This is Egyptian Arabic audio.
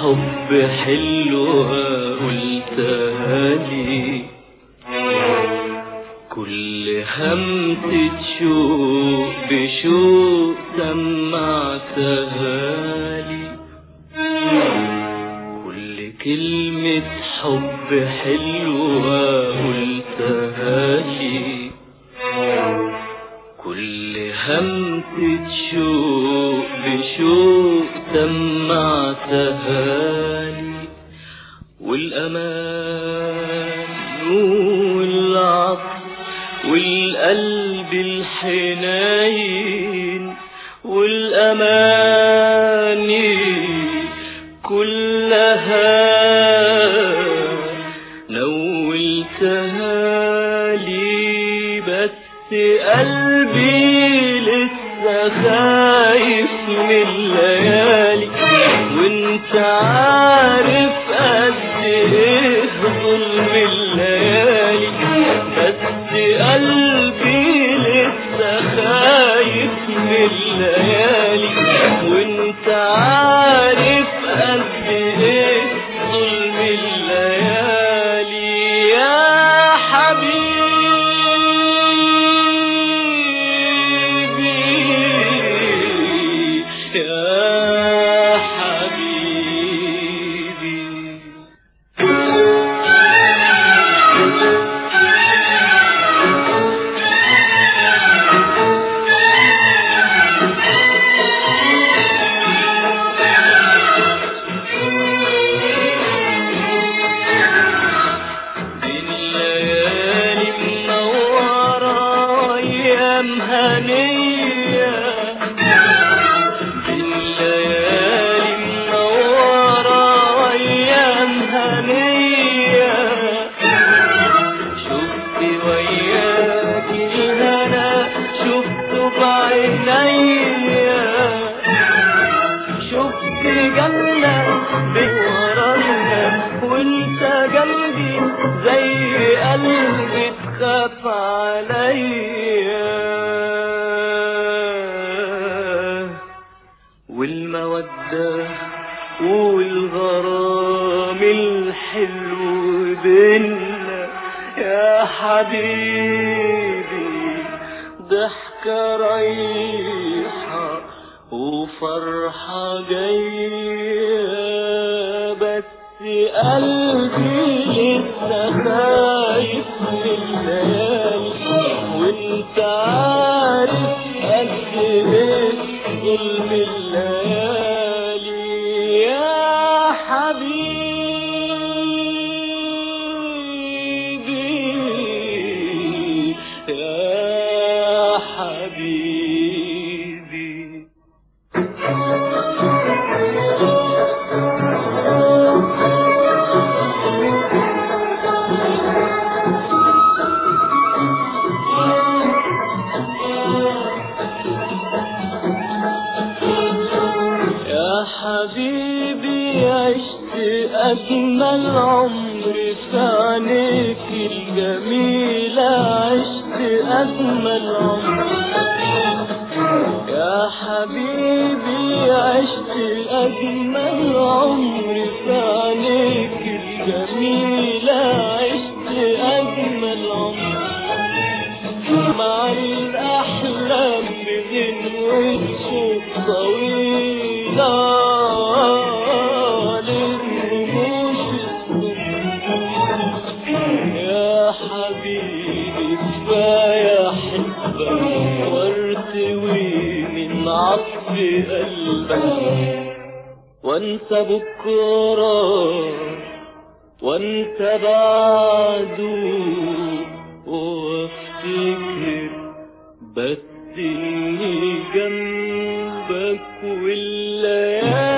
حب حلوة قلتها لي كل همسة شوق بشوق سمعتها لي كل كلمة حب حلوة قلتها لي كل همسة شوق بشوق سمعتها لي والأمان والعطف والقلب الحنين والأماني كلها نولتها لي بس قلبي لسه خايف من الليالي وانت عارف قد ايه ظلم الليالي بس قلبي لسه خايف من الليالي وانت عارف قد ايه ظلم الليالي يا حبيبي يا حبيبي بين الليالي منورة أيام هنية بين الليالي منورة أيام هنية شفت وياك الهنا شفته بعينيا شفت جنة بورالنا وانت جنبي زي قلبي تخاف عليا والمودة والغرام الحلو بينا يا حبيبي ضحكة رايحة وفرحة جاية بس قلبي لسه خايف من الليالي وانت عارف قد ايه ظلم الليالي يا حبيبي يا حبيبي يا حبيبي عشت أجمل عمر في عينيك الجميلة عشت أجمل عمر يا حبيبي عشت أجمل عمر في عينيك الجميلة عشت أجمل عمر مع الأحلام بغنوة صوت طويلة للرموش الصبح يا حبيبي كفاية أحبك وارتوي من عطف قلبك وانسى بكرة وانت بعده وافتكر بس اني جنبك والليالي